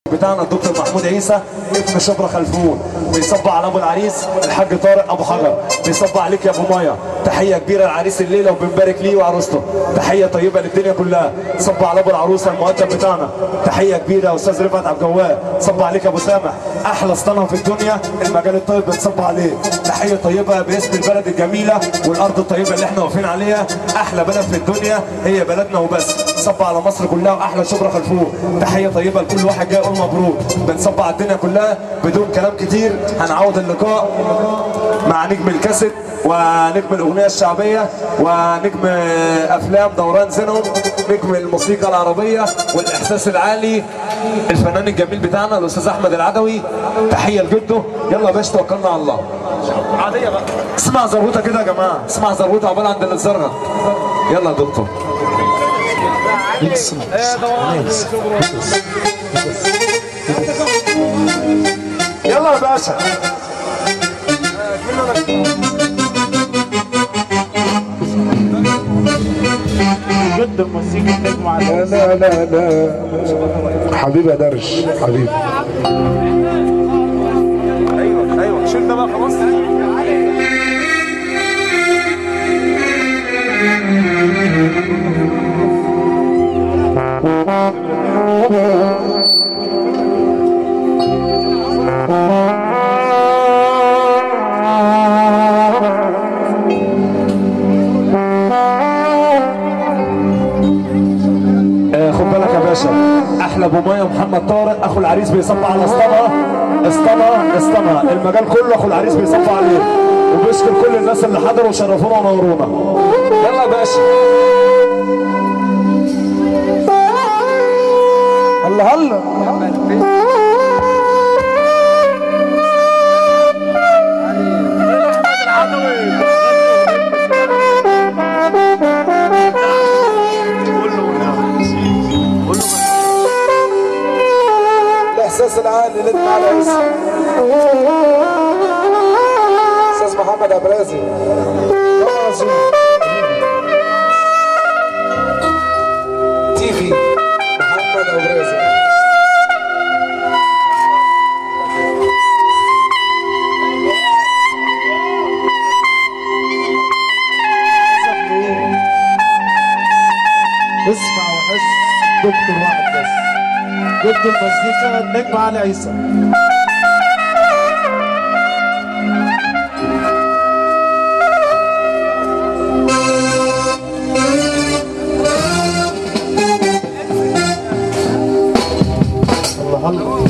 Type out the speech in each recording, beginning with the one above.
بتاعنا الدكتور محمود عيسى ابن شبرا خلفون بيصب على ابو العريس الحاج طارق ابو حجر بيصب عليك يا ابو مايا تحيه كبيره لعريس الليله وبنبارك ليه وعروسته تحيه طيبه للدنيا كلها صب على ابو العروسه المؤدب بتاعنا تحيه كبيره استاذ رفعت عبد الجواد صب عليك يا ابو سامح احلى اسطنه في الدنيا المجال الطيب بنصب عليه تحيه طيبه باسم البلد الجميله والارض الطيبه اللي احنا واقفين عليها احلى بلد في الدنيا هي بلدنا وبس صب على مصر كلها واحلى شبرا خلفون تحيه طيبه لكل واحد جاي يقول مبروك بنصب على الدنيا كلها بدون كلام كتير هنعود اللقاء مع نجم الكاسيت ونجم الاغنيه الشعبيه ونجم افلام دوران زينهم نجم الموسيقى العربيه والاحساس العالي الفنان الجميل بتاعنا الاستاذ احمد العدوي تحيه لجده يلا يا باشا توكلنا على الله عاديه بقى اسمع زروطه كده يا جماعه اسمع زروطه عقبال عند الزرغه يلا يا دكتور يلا يا باشا جد الموسيقى تجمع لا لا لا لا حبيبي يا درش حبيبي ايوه ايوه شيل ده بقى خلاص آه، خد بالك يا باشا احلى ابو مايا محمد طارق اخو العريس بيصب على اسطنه اسطنه اسطنه المجال كله اخو العريس بيصب عليه وبيشكر كل الناس اللي حضروا وشرفونا ونورونا يلا يا باشا الله الله الاحساس العالي اللي انت على اسم استاذ محمد ابرازي طبعا عظيم. تيجي محمد ابرازي اسمع وحس دكتور واحد بس ضد المزيكا النجم علي عيسى الله الله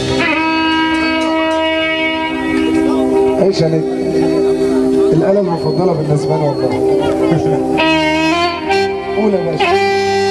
عيش يا نجم الآلة المفضلة بالنسبة لي والله قول يا باشا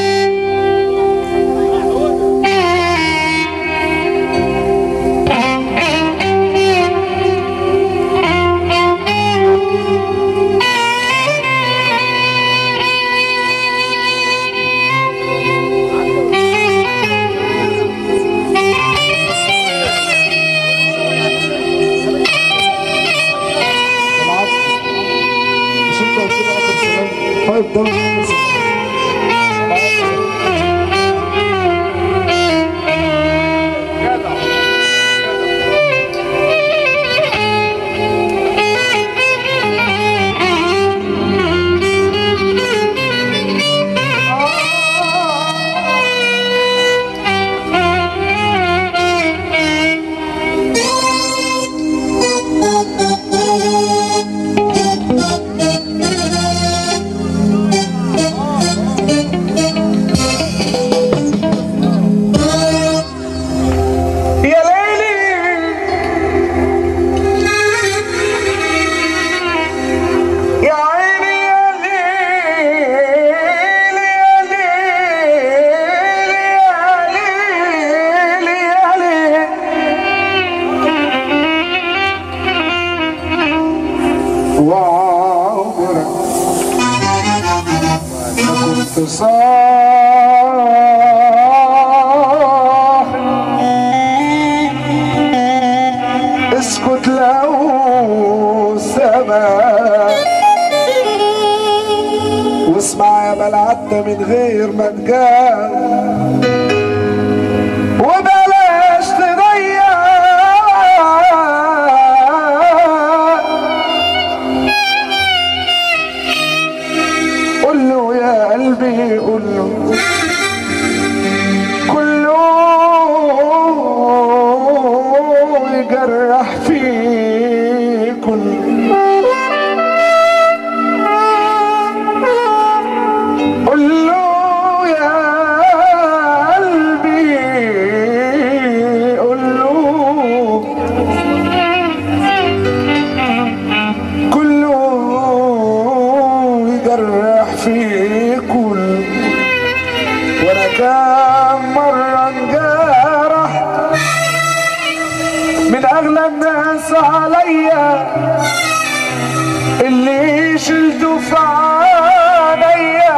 العفو مش انت قلت لي اخر سلام طيب ده مش يا ليلي يا عيني يا ليلي يا ليلي يا ليلي يا ليلي وعمرك ما كنت صاحي اسكت لو سمع واسمع يا بلعت من غير ما تجاوب وبلاش داس عليا اللي شلته في عينيا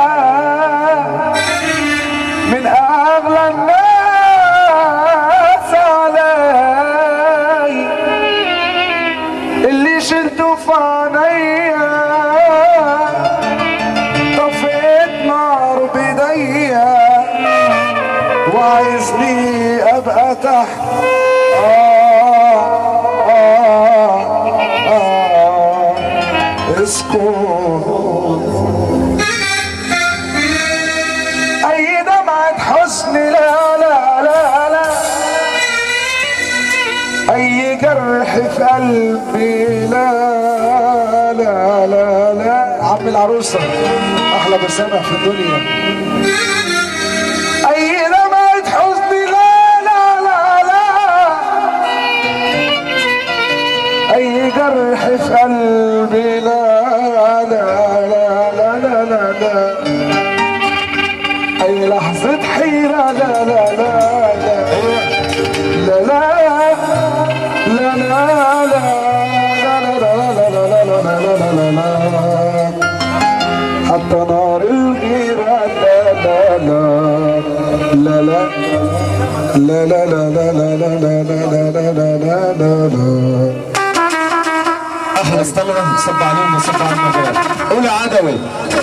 من اغلى الناس علي اللي شلته في عينيا طفيت نار بايديا وعايزني ابقى تحت آه آه آه اسكت اي دمعة حزن لا لا لا لا اي جرح في قلبي لا لا لا لا عم العروسة أحلى مسامح في الدنيا اي دمعة حزن لا لا لا لا اي جرح في قلبي لا لا لا لا لا لا لا اي لحظة حيرة لا لا لا لا لا لا لا لا لا حتى نار الغيرة لا لا لا لا لا لا لا لا لا لا لا لا لا لا لا لا لا لا أحلى اسطمرة صب عليهم وصب على المجال قول يا عدوي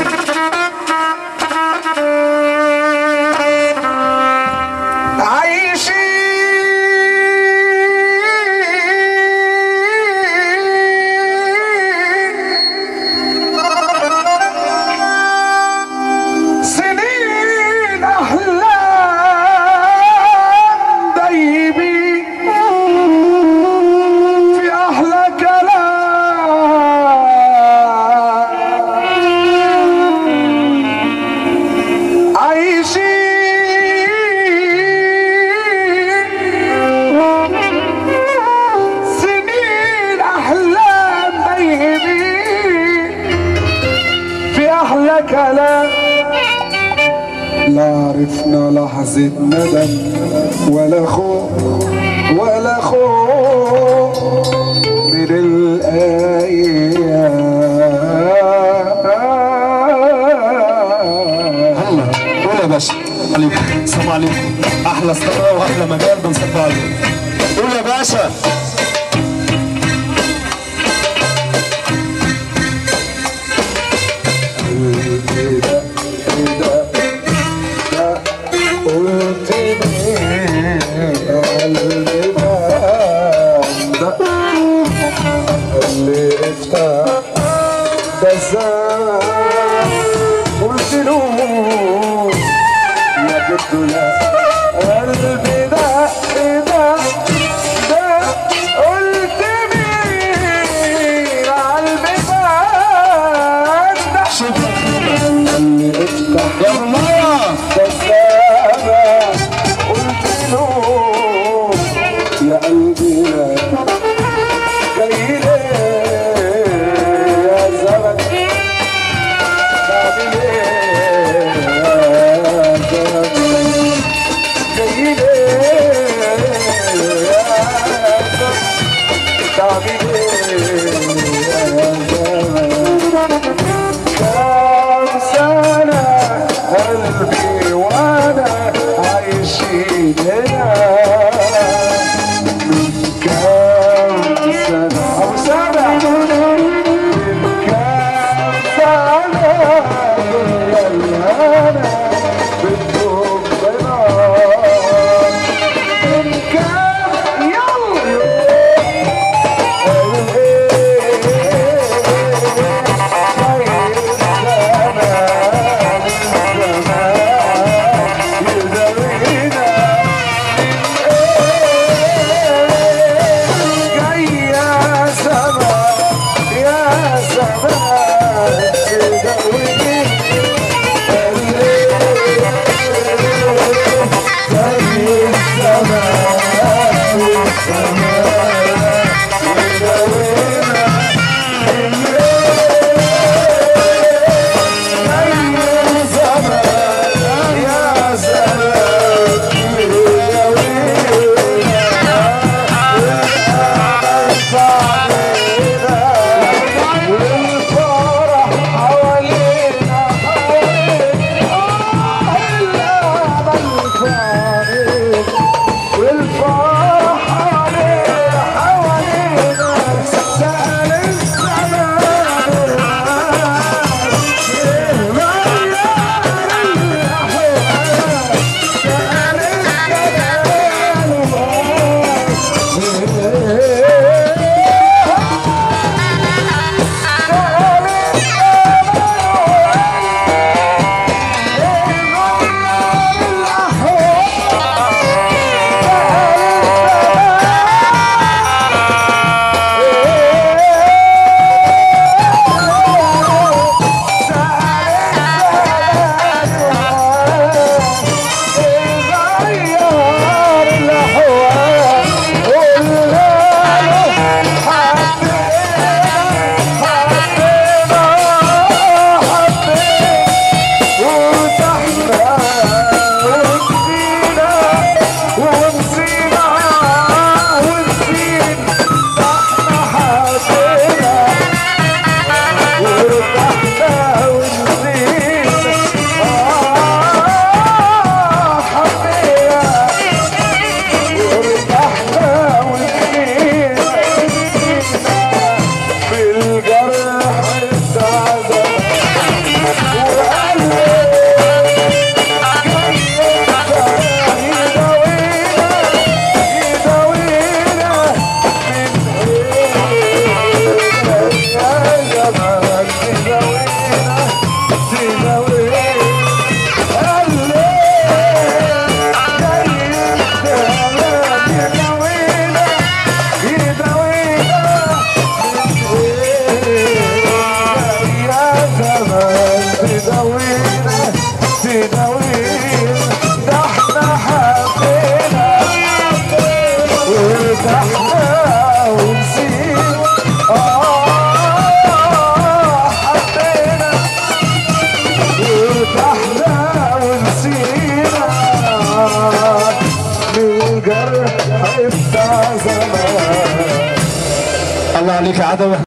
عايشين سنين أحلام دايبين في أحلى كلام عايشين سنين أحلام دايبين في أحلى كلام لا عرفنا لحظة ندم ولا خوف ولا خوف من الأيام هلا قول يا باشا عليكم السلام عليكم أحلى اسطمرة وأحلى مجال بنصب عليهم قول يا باشا قلت مين قلبي ده اللي افتح ده ازاي قلت له يا جد لا قلبي ده ده ده قلت مين قلبي ده اللي افتح يا الله كذابة قلت له يا قلبي لا جاي ليه يا زمن تعمل ايه يا زمن جاي ليه يا زمن تعمل ايه يا زمن كم سنة قلبي وانا عايشين هنا من كم سنة أو سنة من كم سنة يا الهنا بتدوب بنار من كم يلا ارتحنا ونسينا آه حبينا ارتحنا ونسينا من الجرح بتاع زمان الله عليك يا عدوي